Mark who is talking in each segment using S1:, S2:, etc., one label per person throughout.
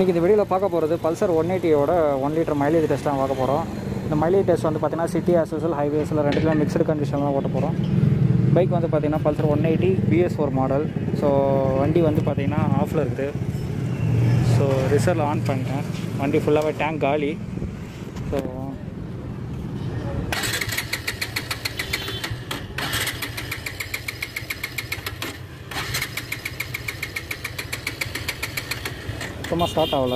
S1: இன்றைக்கி இந்த வீடியோவில் பார்க்க போகிறது பல்சர் ஒன் எயிட்டியோட ஒன் லிட்டர் மைலேஜ் டெஸ்ட் தான் பார்க்க போகிறோம் இந்த மைலேஜ் டெஸ்ட் வந்து பார்த்தீங்கன்னா சிட்டி ஆஸ்வசல் ஹைவேஸில் ரெண்டுலேயும் மிக்சடு கண்டிஷனில் தான் ஓட்ட போகிறோம் பைக் வந்து பார்த்தீங்கன்னா Pulsar one eighty BS four model so வண்டி வந்து பார்த்தீங்கன்னா ஆஃபில் இருக்குது ஸோ ரிசர்வில் ஆன் பண்ணிட்டேன் வண்டி ஃபுல்லாகவே டேங்க் காலி ஸோ சுத்தமாக ஸ்டார்ட் ஆகலை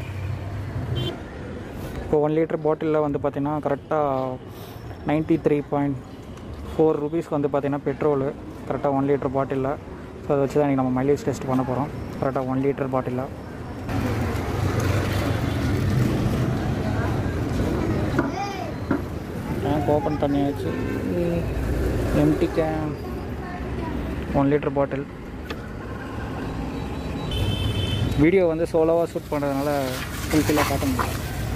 S1: இப்போ ஒன் லிட்டர் பாட்டிலில் வந்து பார்த்திங்கன்னா கரெக்டாக நைன்ட்டி த்ரீ பாயிண்ட் ஃபோர் ருபீஸ்க்கு வந்து பார்த்திங்கன்னா பெட்ரோலு கரெக்டாக ஒன் லிட்டர் பாட்டிலில் ஸோ அதை வச்சு தான் இன்றைக்கி நம்ம மைலேஜ் டெஸ்ட் பண்ண போகிறோம் கரெக்டாக ஒன் லிட்டர் பாட்டிலில் டேங்க் ஓப்பன் பண்ணியாச்சு empty can one litre bottle video வந்து சோலோவாக ஷூட் பண்ணுறதுனால ஃபுல்ஃபில்லாக காட்ட முடியல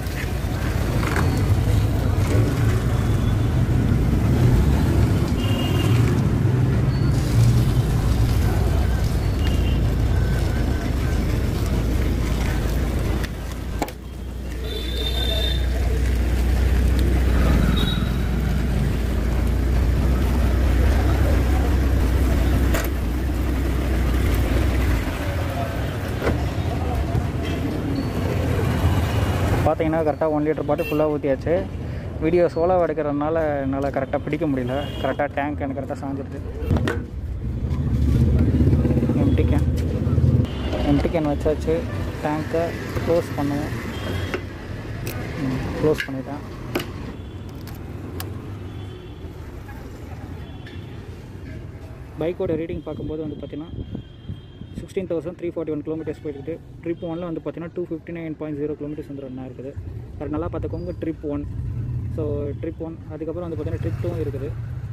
S1: பார்த்தீங்கன்னா கரெக்டாக ஒன் லிட்டர் பாட்டு ஃபுல்லாக ஊற்றியாச்சு வீடியோ சோலாக எடுக்கிறதுனால என்னால் கரெக்டாக பிடிக்க முடியல கரெக்டாக டேங்க் எனக்கு கரெக்டாக சாஞ்சிருது எம்டி கேன் எம்டி கேன் வச்சாச்சு டேங்க்கை க்ளோஸ் பண்ணுவோம் க்ளோஸ் பண்ணிட்டேன் பைக்கோட ரீடிங் பார்க்கும்போது வந்து பார்த்தீங்கன்னா sixteen thousand three forty one kilometres போயிருக்கு ட்ரிப் ஒனில் வந்து பார்த்தீங்கன்னா two fifty nine point zero kilometres வந்து ரன் இருக்குது அது நல்லா பார்த்துக்கோங்க trip one so trip one அதுக்கப்புறம் வந்து பார்த்தீங்கன்னா ட்ரிப் டூ இருக்குது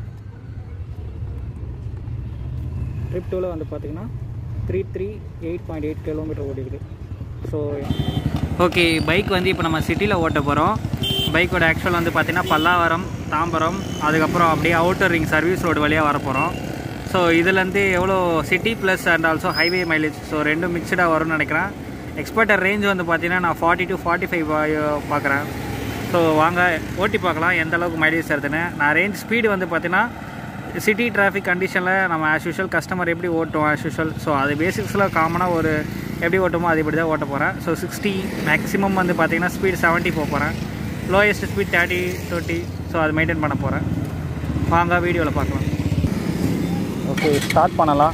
S1: ட்ரிப் டூவில் வந்து பார்த்தீங்கன்னா three three eight point eight kilometre ஓடிக்குது ஸோ ஓகே பைக் வந்து இப்போ நம்ம சிட்டியில் ஓட்ட போகிறோம் பைக்கோட ஆக்சுவல் வந்து பார்த்திங்கன்னா பல்லாவரம் தாம்பரம் அதுக்கப்புறம் அப்படியே அவுட்டர் ரிங் சர்வீஸ் ரோடு வழியாக வர போகிறோம் ஸோ இதுலேருந்து எவ்வளோ city plus and also highway mileage so ரெண்டும் மிக்சடாக வரும்னு நினைக்கிறேன் எக்ஸ்பெக்டட் ரேஞ்ச் வந்து பார்த்தீங்கன்னா நான் ஃபார்ட்டி டு ஃபார்ட்டி ஃபைவ் பார்க்குறேன் ஸோ வாங்க ஓட்டி பார்க்கலாம் எந்த அளவுக்கு மைலேஜ் தருதுன்னு நான் ரேஞ்ச் ஸ்பீடு வந்து பார்த்தீங்கன்னா சிட்டி டிராஃபிக் கண்டிஷனில் நம்ம ஆஸ் யூஷுவல் கஸ்டமர் எப்படி ஓட்டும் ஆஸ் யூஷுவல் ஸோ அது பேசிக்ஸில் காமனாக ஒரு எப்படி ஓட்டுமோ அது இப்படி தான் ஓட்ட போகிறேன் ஸோ சிக்ஸ்டி மேக்ஸிமம் வந்து பார்த்தீங்கன்னா ஸ்பீட் செவன்ட்டி போக போகிறேன் lowest speed thirty twenty so அது மெயின்டைன் பண்ண போகிறேன் வாங்க வீடியோவில் பார்க்கலாம் ஓகே ஸ்டார்ட் பண்ணலாம்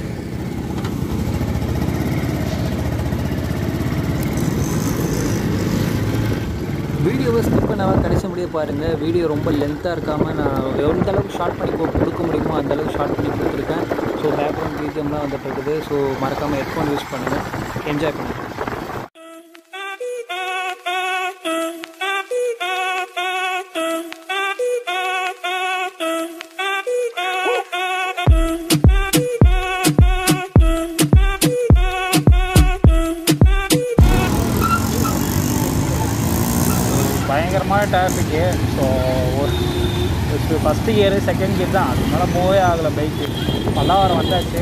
S1: வீடியோவை ஸ்கிப் பண்ணாமல் கடைசி முடிய பாருங்கள் வீடியோ ரொம்ப லென்த்தாக இருக்காமல் நான் எந்த அளவுக்கு ஷார்ட் பண்ணி கொ- கொடுக்க முடியுமோ அந்த அளவுக்கு ஷார்ட் பண்ணி கொடுத்துருக்கேன் ஸோ பேக்ரவுண்ட் பிஜிஎம்லாம் வந்துட்டு இருக்குது ஸோ மறக்காமல் ஹெட்ஃபோன் யூஸ் பண்ணுங்கள் என்ஜாய் பண்ணுங்கள் பயங்கரமான டிராஃபிக்கு ஸோ ஒரு ஃபஸ்ட்டு கியரு செகண்ட் கியர் தான் அது மேலே மூவே ஆகலை பைக்கு பல்லாவரம் வந்தாச்சு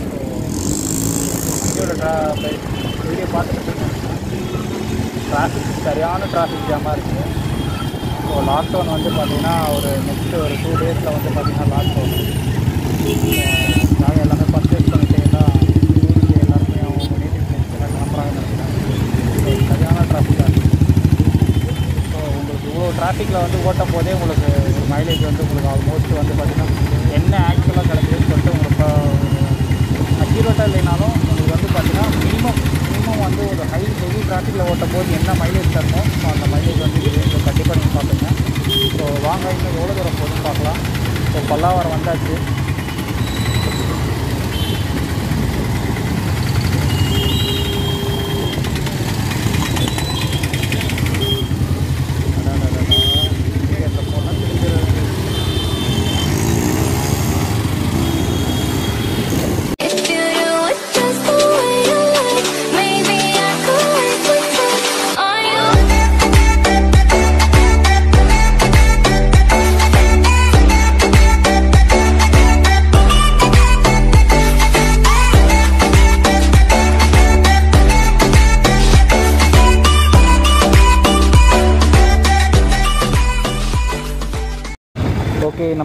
S1: ஸோ வண்டியோட ட்ரா பைக் வீடியோ பார்த்துட்டு இருக்கேன் டிராஃபிக் சரியான டிராஃபிக் ஜாமாக இருக்குது ஸோ லாக்டவுன் வந்து பார்த்திங்கன்னா ஒரு நெக்ஸ்ட் ஒரு டூ டேஸில் வந்து பார்த்திங்கன்னா லாக்டவுன் நாங்கள் எல்லாமே பர்ச்சேஸ் பண்ணிட்டு எல்லாம் ஊருக்கு எல்லாருமே அவங்க நேட்டிவ் பிளேஸ் எல்லாம் கிளம்புறாங்கன்னு நினைக்கிறேன் சரியான டிராஃபிக்காக இருக்குது ஸோ உங்களுக்கு இவ்வளோ டிராஃபிக்கில் வந்து ஓட்டும் போதே உங்களுக்கு ஒரு மைலேஜ் வந்து உங்களுக்கு ஆல்மோஸ்ட் வந்து பார்த்திங்கன்னா என்ன ஆக்சுவலாக கிடைக்குதுன்னு சொல்லிட்டு உங்களுக்கு அக்யூரேட்டாக இல்லைனாலும் உங்களுக்கு வந்து பார்த்திங்கன்னா மினிமம் மினிமம் வந்து ஒரு ஹை ஹெவி டிராஃபிக்கில் ஓட்டும் போது என்ன மைலேஜ் தரமோ ஸோ அந்த மைலேஜ் வந்து இது கண்டிப்பாக நீங்கள் பார்த்துங்க ஸோ வாங்க இன்னும் எவ்வளோ தூரம் போகுதுன்னு பார்க்கலாம் ஸோ பல்லாவரம் வந்தாச்சு
S2: If you do it just the way you like, maybe I could work with you. Are you?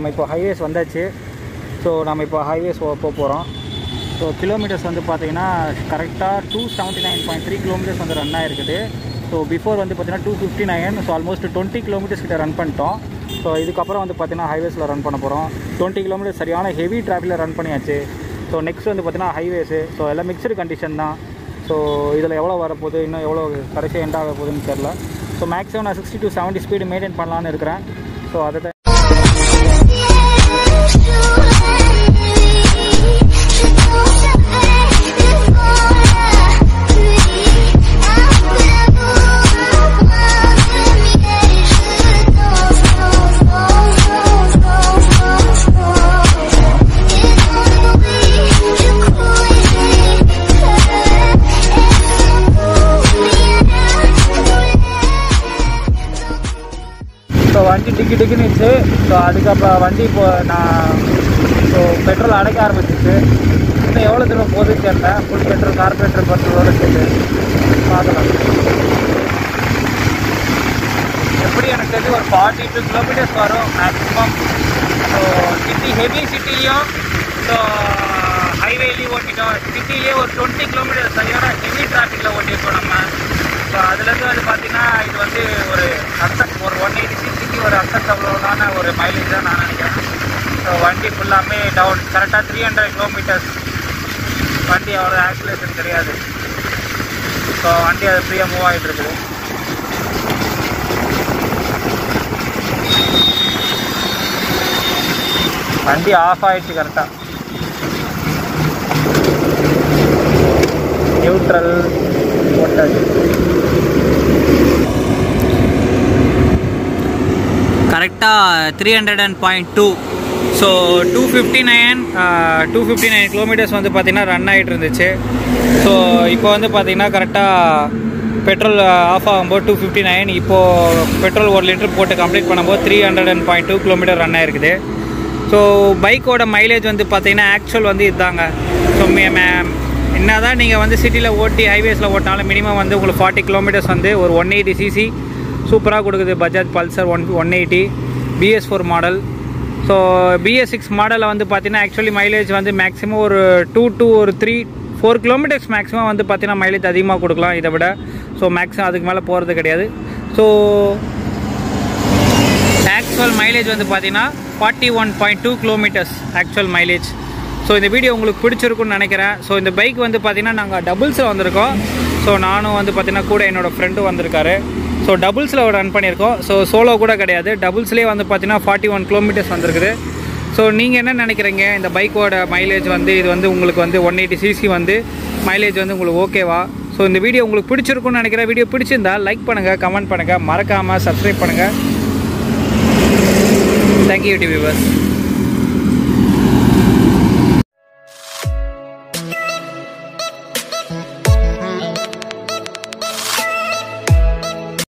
S1: நம்ம இப்போ ஹைவேஸ் வந்தாச்சு ஸோ நம்ம இப்போ ஹைவேஸ் போக போகிறோம் ஸோ கிலோமீட்டர்ஸ் வந்து பார்த்தீங்கன்னா கரெக்டாக two seventy nine point three kilometres வந்து ரன் ஆயிருக்குது ஸோ பிஃபோர் வந்து பார்த்தீங்கன்னா two fifty nine so almost twenty kilometres கிட்ட ரன் பண்ணிட்டோம் ஸோ இதுக்கப்புறம் வந்து பார்த்தீங்கன்னா ஹைவேஸில் ரன் பண்ண போகிறோம் டுவெண்ட்டி கிலோமீட்டர் சரியான ஹெவி டிராஃபிக்கில் ரன் பண்ணியாச்சு ஸோ நெக்ஸ்ட் வந்து பார்த்தீங்கன்னா ஹைவேஸு ஸோ எல்லாம் மிக்சடு கண்டிஷன் தான் ஸோ இதில் எவ்வளோ வரப்போகுது இன்னும் எவ்வளோ கடைசி எண்ட் ஆக போகுதுன்னு தெரில ஸோ மேக்ஸிமம் நான் sixty to seventy speed maintain பண்ணலான்னு இருக்கிறேன் ஸோ அதை தான் ஸோ வண்டி டிக்கி டிக்கினுச்சு ஸோ அதுக்கப்புறம் வண்டி இப்போ நான் ஸோ பெட்ரோல் அடைக்க ஆரம்பிச்சிச்சு இன்னும் எவ்வளோ தூரம் போகுதுன்னு தெரியல ஃபுல் பெட்ரோல் கார்பரேட்டர் பெட்ரோலோட சேர்த்து பார்க்கலாம் எப்படி எனக்கு தெரிஞ்சு ஒரு ஃபார்ட்டி டூ கிலோமீட்டர்ஸ் வரும் மேக்ஸிமம் ஸோ சிட்டி ஹெவி சிட்டிலையும் ஸோ ஹைவேலையும் ஓட்டிட்டோம் சிட்டிலேயே ஒரு டுவெண்ட்டி கிலோமீட்டர் சரியான ஹெவி டிராஃபிக்கில் ஓட்டியிருக்கோம் நம்ம ஸோ அதுலேருந்து வந்து பார்த்தீங்கன்னா இது வந்து ஒரு அக்செப்ட் ஒரு ஒன் எயிட்டி சிக்ஸ்டிக்கு ஒரு அக்செப்டபுளான ஒரு மைலேஜ் தான் நான் நினைக்கிறேன் ஸோ வண்டி ஃபுல்லாமே டவுன் கரெக்டாக த்ரீ ஹண்ட்ரட் கிலோமீட்டர்ஸ் வண்டி அவ்வளோ ஆக்சிலேஷன் கிடையாது ஸோ வண்டி அது ஃப்ரீயாக மூவ் ஆகிட்டு இருக்குது வண்டி ஆஃப் ஆயிடுச்சு கரெக்டாக நியூட்ரல் போட்டாச்சு கரெக்டாக three hundred and point two so two fifty nine two fifty nine kilometres வந்து பார்த்திங்கன்னா ரன் ஆகிட்டு இருந்துச்சு ஸோ இப்போ வந்து பார்த்திங்கன்னா கரெக்டாக பெட்ரோல் ஆஃப் ஆகும்போது டூ ஃபிஃப்டி நைன் இப்போது பெட்ரோல் ஒரு லிட்டர் போட்டு கம்ப்ளீட் பண்ணும்போது three hundred and point two kilometre run ஆயிருக்குது ஸோ பைக்கோட மைலேஜ் வந்து பார்த்தீங்கன்னா ஆக்சுவல் வந்து இதுதாங்க ஸோ என்ன தான் நீங்கள் வந்து சிட்டியில் ஓட்டி ஹைவேஸில் ஓட்டினாலும் மினிமம் வந்து உங்களுக்கு ஃபார்ட்டி கிலோமீட்டர்ஸ் வந்து ஒரு ஒன் எயிட்டி சிசி சூப்பராக கொடுக்குது Bajaj Pulsar one one eighty BS four model so BS six மாடலில் வந்து பார்த்தீங்கன்னா ஆக்சுவலி மைலேஜ் வந்து மேக்ஸிமம் ஒரு டூ டூ ஒரு த்ரீ ஃபோர் கிலோமீட்டர்ஸ் மேக்ஸிமம் வந்து பார்த்தீங்கன்னா மைலேஜ் அதிகமாக கொடுக்கலாம் இதை விட ஸோ மேக்ஸிமம் அதுக்கு மேலே போகிறது கிடையாது ஸோ ஆக்சுவல் மைலேஜ் வந்து பார்த்தீங்கன்னா forty one point two kilometres actual mileage so இந்த வீடியோ உங்களுக்கு பிடிச்சிருக்குன்னு நினைக்கிறேன் ஸோ இந்த பைக் வந்து பார்த்தீங்கன்னா நாங்கள் டபுள்ஸில் வந்திருக்கோம் ஸோ நானும் வந்து பார்த்தீங்கன்னா கூட என்னோடய ஃப்ரெண்டும் வந்திருக்காரு ஸோ டபுள்ஸில் ரன் பண்ணியிருக்கோம் ஸோ சோலோ கூட கிடையாது டபுள்ஸ்லேயே வந்து பார்த்தீங்கன்னா ஃபார்ட்டி ஒன் கிலோமீட்டர்ஸ் வந்திருக்குது ஸோ நீங்கள் என்ன நினைக்கிறீங்க இந்த பைக்கோட மைலேஜ் வந்து இது வந்து உங்களுக்கு வந்து ஒன் எயிட்டி சிசி வந்து மைலேஜ் வந்து உங்களுக்கு ஓகேவா ஸோ இந்த வீடியோ உங்களுக்கு பிடிச்சிருக்குன்னு நினைக்கிறேன் வீடியோ பிடிச்சிருந்தா லைக் பண்ணுங்கள் கமெண்ட் பண்ணுங்கள் மறக்காமல் சப்ஸ்கிரைப் பண்ணுங்கள் தேங்க்யூ டிவிவர்ஸ்